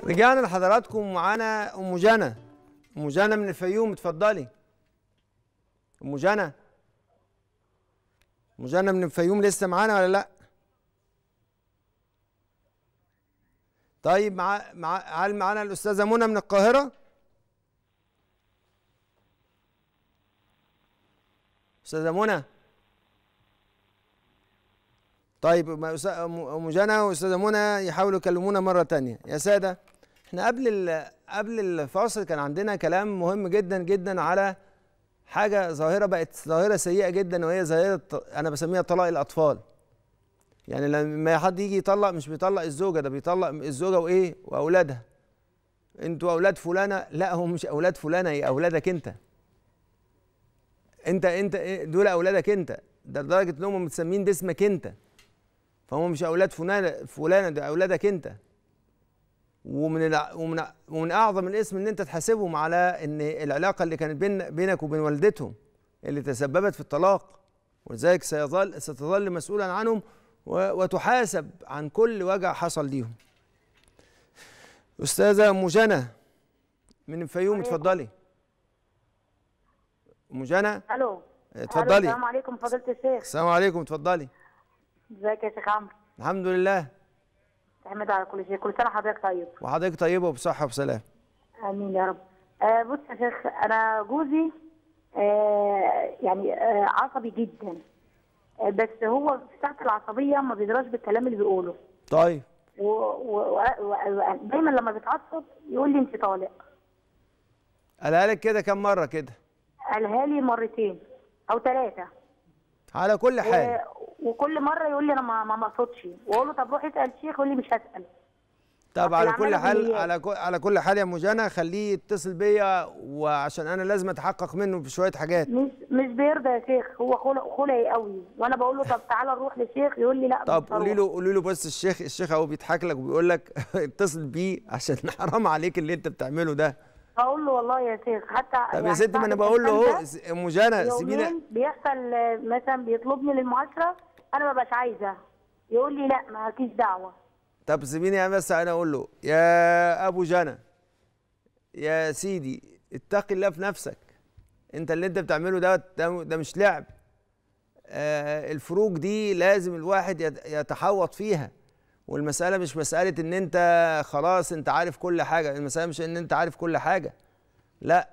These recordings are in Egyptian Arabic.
رجعنا لحضراتكم معانا ام جنى ام جنى من الفيوم اتفضلي ام جنى ام جنى من الفيوم لسه معانا ولا لا طيب مع مع هل معانا الاستاذه منى من القاهره استاذه منى طيب ما أس- ام جنى واستاذه منى يحاولوا يكلمونا مره تانية يا ساده احنا قبل ال- قبل الفاصل كان عندنا كلام مهم جدا جدا على حاجه ظاهره بقت ظاهره سيئه جدا وهي ظاهره انا بسميها طلاق الاطفال يعني لما حد يجي يطلق مش بيطلق الزوجه ده بيطلق الزوجه وايه واولادها انتوا اولاد فلانه لا هم مش اولاد فلانه هي اولادك انت انت انت إيه؟ دول اولادك انت ده لدرجه ان هم متسمين باسمك انت فهم مش اولاد فلانه فلانه ده اولادك انت ومن الع... ومن ومن اعظم الاسم ان انت تحاسبهم على ان العلاقه اللي كانت بين بينك وبين والدتهم اللي تسببت في الطلاق ولذلك سيظل ستظل مسؤولا عنهم و... وتحاسب عن كل وجع حصل ليهم استاذه ام جنى من الفيوم اتفضلي ام جنى الو اتفضلي. ألو، السلام عليكم فضيله الشيخ السلام عليكم اتفضلي ازيك يا شيخ عمرو الحمد لله تحمد على كل شيء كل سنه حضرتك طيب وحضرتك طيبه وبصحه وسلام امين يا رب آه بص يا شيخ انا جوزي آه يعني آه عصبي جدا آه بس هو في ساعه العصبيه ما بيدراش بالكلام اللي بيقوله طيب و- و- و- و- دايما لما بيتعصب يقول لي انت طالق قالها لك كده كم مره كده قالها لي مرتين او ثلاثه على كل حال وكل مره يقول لي انا ما ما مقصودش واقول له طب روح اسال الشيخ يقول لي مش هسال طب أصل على كل العمالة حال بالنيات. على كل على كل حال يا ام جنى خليه يتصل بيا وعشان انا لازم اتحقق منه في شويه حاجات مش مش بيرضى يا شيخ هو خلق خلقي قوي وانا بقول له طب تعالى نروح للشيخ يقول لي لا طب مش هروح. قولي له قولي له بس الشيخ الشيخ اهو بيضحك لك وبيقول لك اتصل بيه عشان حرام عليك اللي انت بتعمله ده بقول له والله يا شيخ حتى طب يا ستي ما انا بقول له اهو س- ام جنى سيبينا يومين بيحصل آه، مثلا بيطلبني للمعاشره انا ما بقاش عايزه يقول لي لا ما فيش دعوه طب سيبيني بس انا اقول له يا ابو جنى يا سيدي اتق الله في نفسك انت اللي انت بتعمله ده ده, ده مش لعب آه الفروق دي لازم الواحد يت- يتحوط فيها والمسألة مش مسألة ان انت خلاص انت عارف كل حاجة المسألة مش ان انت عارف كل حاجة لا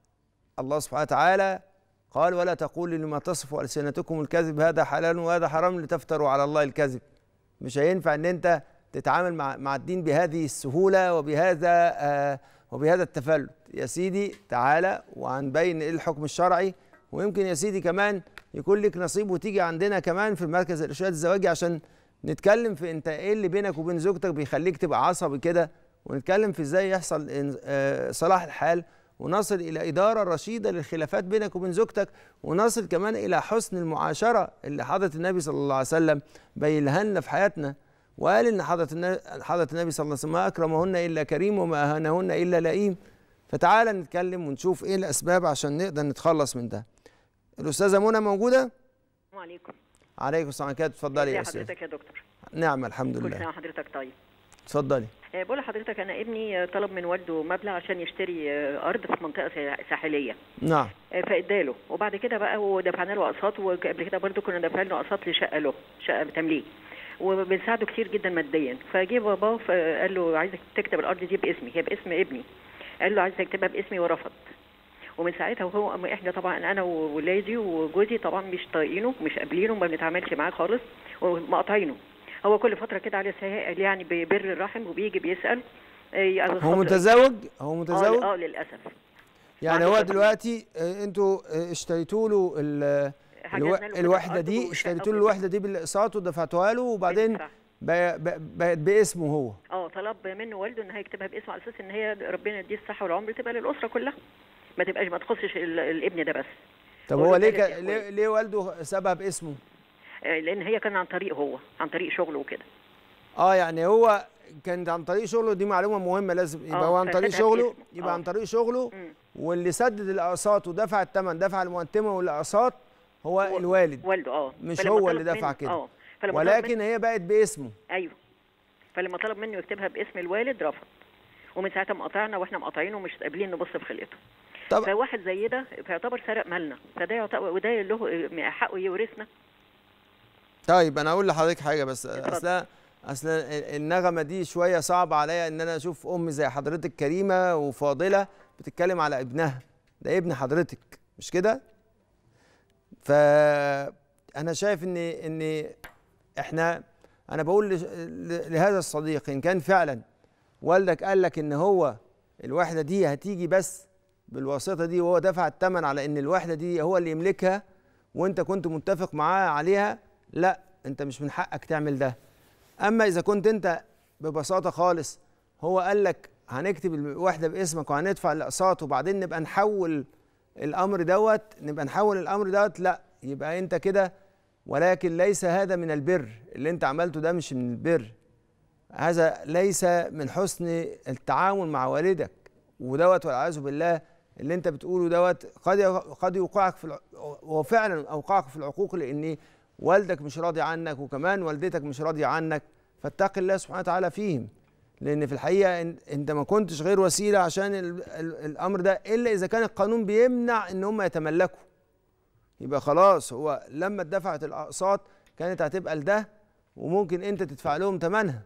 الله سبحانه وتعالى قال ولا تقولوا لما تصف ألسنتكم الكذب هذا حلال وهذا حرام لتفتروا على الله الكذب مش هينفع ان انت تتعامل مع مع الدين بهذه السهوله وبهذا آه وبهذا التفلت يا سيدي تعالى وهنبين ايه الحكم الشرعي ويمكن يا سيدي كمان يكون لك نصيب وتيجي عندنا كمان في مركز الارشاد الزواجي عشان نتكلم في انت ايه اللي بينك وبين زوجتك بيخليك تبقى عصبي كده ونتكلم في ازاي يحصل إن- آه، صلاح الحال ونصل الى اداره رشيده للخلافات بينك وبين زوجتك ونصل كمان الى حسن المعاشره اللي حضره النبي صلى الله عليه وسلم بينها لنا في حياتنا وقال ان حضره النبي حضره النبي صلى الله عليه وسلم ما اكرمهن الا كريم وما اهانهن الا لئيم فتعالى نتكلم ونشوف ايه الاسباب عشان نقدر نتخلص من ده الاستاذه منى موجوده السلام عليكم عليكم السلام عليكم اتفضلي ازي يا استاذ حضرتك يا دكتور نعم الحمد كل لله سنه وحضرتك طيب اتفضلي آه، بقول لحضرتك انا ابني آه، طلب من والده مبلغ عشان يشتري آه، ارض في منطقه سا- ساحليه نعم آه، فاداله وبعد كده بقى ودفعنا له اقساط وقبل كده برضه كنا دافعين له اقساط لشقه له شقه بتمليك وبنساعده كتير جدا ماديا فجه باباه ف- قال له عايزك تكتب الارض دي باسمي هي باسم ابني قال له عايزك تكتبها باسمي ورفض ومن ساعتها وهو احنا طبعا انا وولادي وجوزي طبعا مش طايقينه مش قابلينه ما بنتعاملش معاه خالص ومقاطعينه هو كل فتره كده على سهائل يعني ببر الرحم وبيجي بيسال آه، هو متزوج هو متزوج اه آه، للاسف يعني معلش هو يا دلوقتي آه، انتوا آه، اشتريتوا له ال- الو- حجزنا له كده الوحده الأرض دي وشقة اشتريتوا له وكده. الوحده دي بالاقساط ودفعتوها له وبعدين بالدفع. بقى- بقى- بقت باسمه هو اه طلب منه والده ان هي يكتبها باسمه على اساس ان هي ربنا يديه الصحه والعمر تبقى للاسره كلها ما تبقاش ما تخصش ال- الابن ده بس طب هو هو ليه ثلاث ك- إخوات. ليه, ليه والده سابها باسمه آه، لان هي كان عن طريق هو عن طريق شغله وكده اه يعني هو كانت عن طريق شغله دي معلومه مهمه لازم يبقى آه، هو عن طريق فخدها شغله باسمه. يبقى آه. عن طريق شغله مم. واللي سدد الاقساط ودفع الثمن دفع المقدمه والاقساط هو هو- الوالد والده اه مش فلما هو طلب اللي دفع منه- كده. اه فلما طلب ولكن منه هي بقت باسمه ايوه فلما طلب منه يكتبها باسم الوالد رفض ومن ساعتها مقاطعنا واحنا مقاطعينه ومش قابلين نبص في خلقته طب فواحد زي ده فيعتبر سرق مالنا فده يعتبر وده له حقه يورثنا طيب انا اقول لحضرتك حاجه بس اتفضل. اصل اصل النغمه دي شويه صعبه عليا ان انا اشوف ام زي حضرتك كريمه وفاضله بتتكلم على ابنها ده ابن حضرتك مش كده فانا شايف ان ان احنا انا بقول لش- ل- لهذا الصديق ان كان فعلا والدك قال لك ان هو الوحده دي هتيجي بس بالواسطه دي وهو دفع الثمن على ان الوحده دي هو اللي يملكها وانت كنت متفق معاه عليها لا انت مش من حقك تعمل ده اما اذا كنت انت ببساطه خالص هو قال لك هنكتب الوحده باسمك وهندفع الاقساط وبعدين نبقى نحول الامر دوت نبقى نحول الامر دوت لا يبقى انت كده ولكن ليس هذا من البر اللي انت عملته ده مش من البر هذا ليس من حسن التعامل مع والدك ودوت والعياذ بالله اللي انت بتقوله دوت قد قد يوقعك في الع... وفعلا اوقعك في العقوق لان والدك مش راضي عنك وكمان والدتك مش راضيه عنك فاتق الله سبحانه وتعالى فيهم لان في الحقيقه إن- انت ما كنتش غير وسيله عشان ال... ال... الامر ده الا اذا كان القانون بيمنع ان هم يتملكوا يبقى خلاص هو لما اتدفعت الاقساط كانت هتبقى لده وممكن انت تدفع لهم ثمنها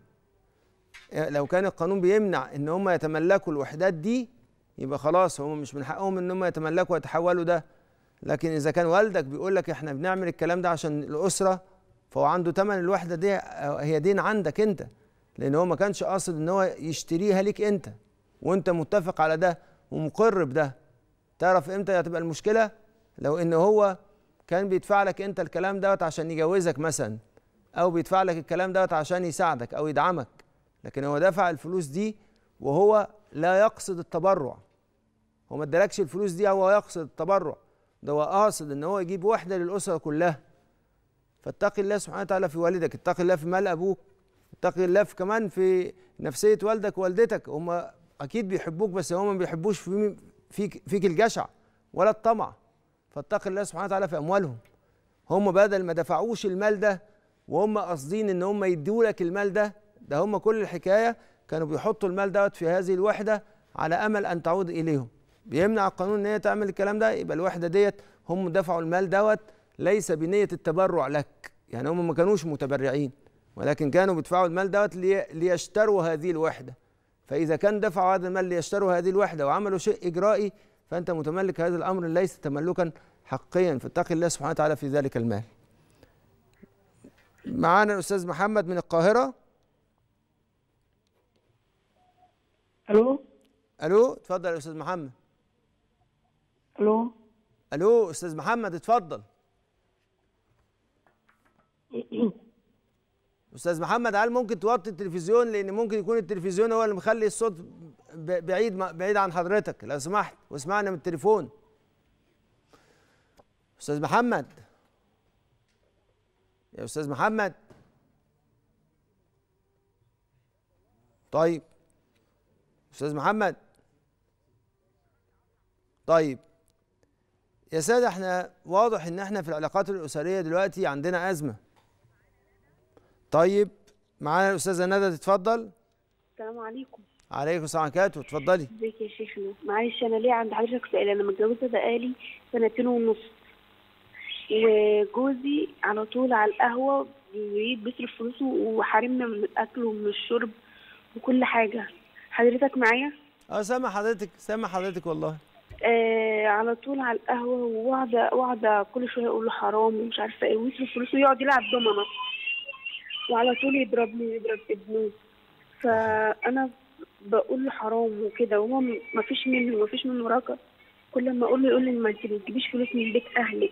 لو كان القانون بيمنع ان هم يتملكوا الوحدات دي يبقى خلاص هم مش من حقهم ان هم يتملكوا ويتحولوا ده لكن اذا كان والدك بيقول لك احنا بنعمل الكلام ده عشان الاسره فهو عنده ثمن الوحده دي هي دين عندك انت لان هو ما كانش قاصد ان هو يشتريها ليك انت وانت متفق على ده ومقر بده تعرف امتى هتبقى المشكله لو ان هو كان بيدفع لك انت الكلام دوت عشان يجوزك مثلا او بيدفع لك الكلام دوت عشان يساعدك او يدعمك لكن هو دفع الفلوس دي وهو لا يقصد التبرع هو ما ادالكش الفلوس دي هو يقصد التبرع ده هو قاصد ان هو يجيب وحده للاسره كلها فاتق الله سبحانه وتعالى في والدك اتق الله في مال ابوك اتق الله في كمان في نفسيه والدك ووالدتك هم اكيد بيحبوك بس هم ما بيحبوش في فيك فيك الجشع ولا الطمع فاتق الله سبحانه وتعالى في اموالهم هم بدل ما دفعوش المال ده وهم قاصدين ان هم يدوا لك المال ده ده هم كل الحكايه كانوا بيحطوا المال دوت في هذه الوحده على امل ان تعود اليهم بيمنع القانون ان هي تعمل الكلام ده يبقى الوحده ديت هم دفعوا المال دوت ليس بنيه التبرع لك يعني هم ما كانوش متبرعين ولكن كانوا بيدفعوا المال دوت لي- ليشتروا هذه الوحده فاذا كان دفعوا هذا المال ليشتروا هذه الوحده وعملوا شيء اجرائي فانت متملك هذا الامر ليس تملكا حقيا فاتق الله سبحانه وتعالى في ذلك المال معانا الاستاذ محمد من القاهره الو الو اتفضل يا استاذ محمد الو الو استاذ محمد اتفضل استاذ محمد هل ممكن توطي التلفزيون لان ممكن يكون التلفزيون هو اللي مخلي الصوت ب- بعيد بعيد عن حضرتك لو سمحت واسمعنا من التليفون استاذ محمد يا استاذ محمد طيب استاذ محمد طيب يا سادة احنا واضح ان احنا في العلاقات الاسرية دلوقتي عندنا ازمة طيب معانا الاستاذة ندى تتفضل السلام عليكم عليكم السلام ورحمة الله وبركاته اتفضلي ازيك يا شيخنا معلش انا ليه عند حضرتك سؤال انا متجوزه بقالي سنتين ونص وجوزي على طول على القهوه بيريد بيصرف فلوسه وحارمنا من الاكل ومن الشرب وكل حاجه حضرتك معايا اه سامع حضرتك سامع حضرتك والله آه على طول على القهوه وقاعده قاعده كل شويه اقول له حرام ومش عارفه ايه ويصرف فلوسه ويقعد يلعب دومنه وعلى طول يضربني ويضرب ابنه فانا بقول له حرام وكده وهو م- مفيش منه مفيش منه رجا كل ما اقول له يقول لي ما انت بتجيبيش فلوس من بيت اهلك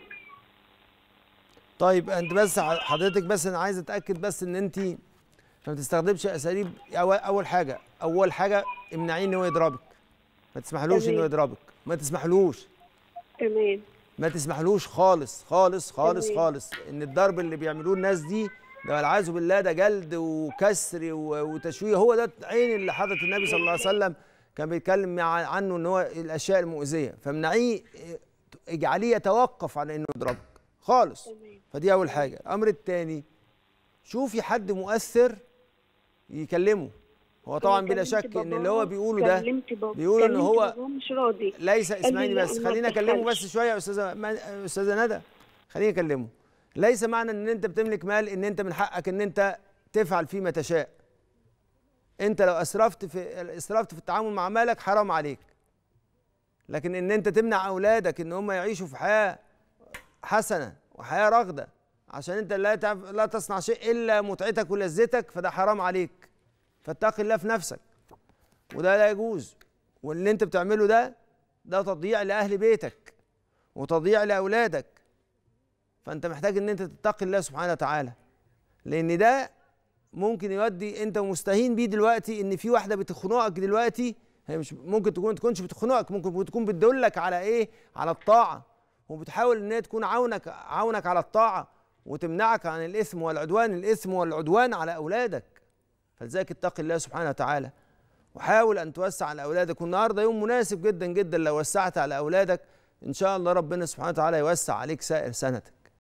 طيب انت بس ح- حضرتك بس انا عايز اتاكد بس ان انت ما تستخدمش اساليب اول اول حاجه اول حاجه امنعيه ان هو يضربك ما تسمحلوش انه تمام. يضربك ما تسمحلوش تمام ما تسمحلوش خالص خالص خالص تمام. خالص ان الضرب اللي بيعملوه الناس دي ده والعياذ بالله ده جلد وكسر و- وتشويه هو ده عين اللي حضرة النبي صلى الله عليه وسلم كان بيتكلم مع- عنه ان هو الاشياء المؤذيه فامنعيه اه، اجعليه يتوقف عن انه يضربك خالص تمام فدي اول حاجه الامر الثاني شوفي حد مؤثر يكلمه هو طبعا أنا بلا كلمت شك ان باباه، اللي هو بيقوله ده كلمت بابا بيقول ان كلمت هو باباه مش راضي ليس قال لي اسمعيني لا، بس ما خليني اكلمه بس تدخلش. شويه يا استاذه ما- استاذه ندى خليني اكلمه ليس معنى ان انت بتملك مال ان انت من حقك ان انت تفعل فيه ما تشاء انت لو اسرفت في اسرفت في التعامل مع مالك حرام عليك لكن ان انت تمنع اولادك ان هم يعيشوا في حياه حسنه وحياه رغده عشان انت لا تعف... لا تصنع شيء الا متعتك ولذتك فده حرام عليك فاتق الله في نفسك وده لا يجوز واللي انت بتعمله ده ده تضييع لاهل بيتك وتضييع لاولادك فانت محتاج ان انت تتقي الله سبحانه وتعالى لان ده ممكن يودي انت مستهين بيه دلوقتي ان في واحده بتخنقك دلوقتي هي مش ممكن تكون تكونش بتخنقك ممكن تكون بتدلك على ايه على الطاعه وبتحاول ان هي تكون عونك عونك على الطاعه وتمنعك عن الاثم والعدوان الاثم والعدوان على اولادك فلذلك اتق الله سبحانه وتعالى وحاول ان توسع على اولادك والنهارده يوم مناسب جدا جدا لو وسعت على اولادك ان شاء الله ربنا سبحانه وتعالى يوسع عليك سائر سنتك